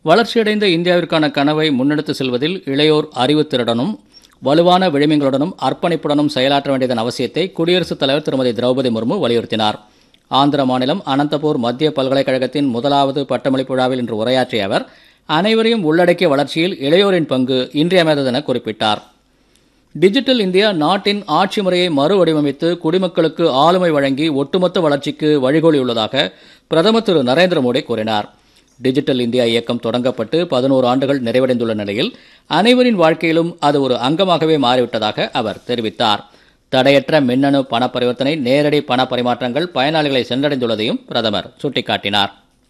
வளர்ச்சியடைந்த இந்தியாவிற்கான கனவை முன்னெடுத்து செல்வதில் இளையோர் அறிவுத்திறனுடனும் வலுவான விழுமியங்களுடனும் அர்ப்பணிப்புடனும் செயலாற்ற வேண்டியதன் அவசியத்தை குடியரசுத் தலைவர் திருமதி திரௌபதி முர்மு வலியுறுத்தினார் ஆந்திர மாநிலம் அனந்தபூர் மத்திய பல்கலைக்கழகத்தின் முதலாவது பட்டமளிப்பு விழாவில் இன்று உரையாற்றிய அவர் அனைவரையும் உள்ளடக்கிய வளர்ச்சியில் இளையோரின் பங்கு இன்றியமையாதது என குறிப்பிட்டார் டிஜிட்டல் இந்தியா நாட்டின் ஆட்சி முறையை மறுவடிவமைத்து குடிமக்களுக்கு ஆளுமை வழங்கி ஒட்டுமொத்த வளர்ச்சிக்கு வழிகோலியுள்ளதாக பிரதமர் திரு நரேந்திர மோடி கூறினார் டிஜிட்டல் இந்தியா இயக்கம் தொடங்கப்பட்டு பதினோரு ஆண்டுகள் நிறைவடைந்துள்ள நிலையில் அனைவரின் வாழ்க்கையிலும் அது ஒரு அங்கமாகவே மாறிவிட்டதாக அவர் தெரிவித்தார் தடையற்ற மின்னணு பண பரிவர்த்தனை நேரடி பண பரிமாற்றங்கள் பயனாளிகளை சென்றடைந்துள்ளதையும் பிரதமர் சுட்டிக்காட்டினார்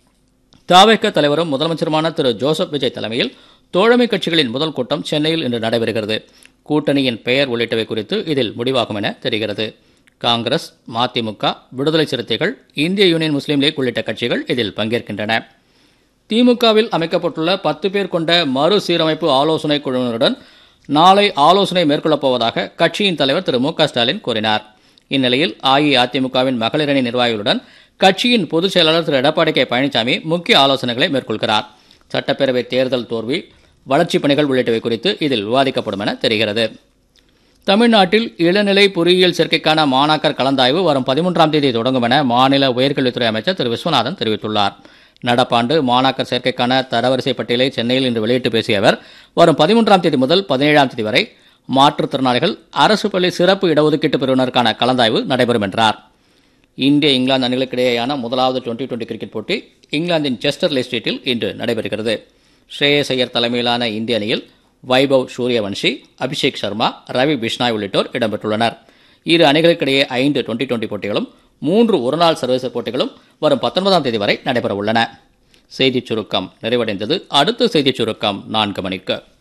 தாவேக்க தலைவரும் முதலமைச்சருமான திரு ஜோசப் விஜய் தலைமையில் தோழமை கட்சிகளின் முதல் கூட்டம் சென்னையில் இன்று நடைபெறுகிறது கூட்டணியின் பெயர் உள்ளிட்டவை குறித்து இதில் முடிவாகும் என தெரிகிறது காங்கிரஸ் மதிமுக விடுதலை சிறுத்தைகள் இந்திய யூனியன் முஸ்லீம் லீக் உள்ளிட்ட கட்சிகள் இதில் பங்கேற்கின்றன திமுகவில் அமைக்கப்பட்டுள்ள பத்து பேர் கொண்ட மறுசீரமைப்பு ஆலோசனை குழுவினருடன் நாளை ஆலோசனை மேற்கொள்ளப் போவதாக கட்சியின் தலைவர் திரு மு க ஸ்டாலின் கூறினார் இந்நிலையில் அஇஅதிமுகவின் மகளிரணி நிர்வாகிகளுடன் கட்சியின் பொதுச் செயலாளர் திரு எடப்பாடி கே பழனிசாமி முக்கிய ஆலோசனைகளை மேற்கொள்கிறார் சட்டப்பேரவை தேர்தல் தோல்வி வளர்ச்சிப் பணிகள் உள்ளிட்டவை குறித்து இதில் விவாதிக்கப்படும் என தெரிகிறது தமிழ்நாட்டில் இளநிலை பொறியியல் சேர்க்கைக்கான மாணாக்கர் கலந்தாய்வு வரும் பதிமூன்றாம் தேதி தொடங்கும் என மாநில உயர்கல்வித்துறை அமைச்சர் திரு விஸ்வநாதன் தெரிவித்துள்ளார் நடப்பாண்டு மாணாக்கர் சேர்க்கைக்கான தரவரிசை பட்டியலை சென்னையில் இன்று வெளியிட்டு பேசிய அவர் வரும் பதிமூன்றாம் தேதி முதல் பதினேழாம் தேதி வரை மாற்றுத்திறனாளிகள் அரசு பள்ளி சிறப்பு இடஒதுக்கீட்டு பிரிவினருக்கான கலந்தாய்வு நடைபெறும் என்றார் இந்திய இங்கிலாந்து அணிகளுக்கிடையேயான முதலாவது டுவெண்டி டுவெண்டி கிரிக்கெட் போட்டி இங்கிலாந்தின் செஸ்டர் ஸ்ட்ரீட்டில் இன்று நடைபெறுகிறது ஸ்ரேயஸ் ஐயர் தலைமையிலான இந்திய அணியில் வைபவ் சூரியவன்ஷி அபிஷேக் சர்மா ரவி பிஷ்னாய் உள்ளிட்டோர் இடம்பெற்றுள்ளனர் இரு அணிகளுக்கிடையே ஐந்து டுவெண்டி டுவெண்டி போட்டிகளும் மூன்று ஒருநாள் சர்வதேச போட்டிகளும் வரும் பத்தொன்பதாம் தேதி வரை நடைபெற உள்ளன செய்திச் சுருக்கம் நிறைவடைந்தது அடுத்த செய்திச் சுருக்கம் நான்கு மணிக்கு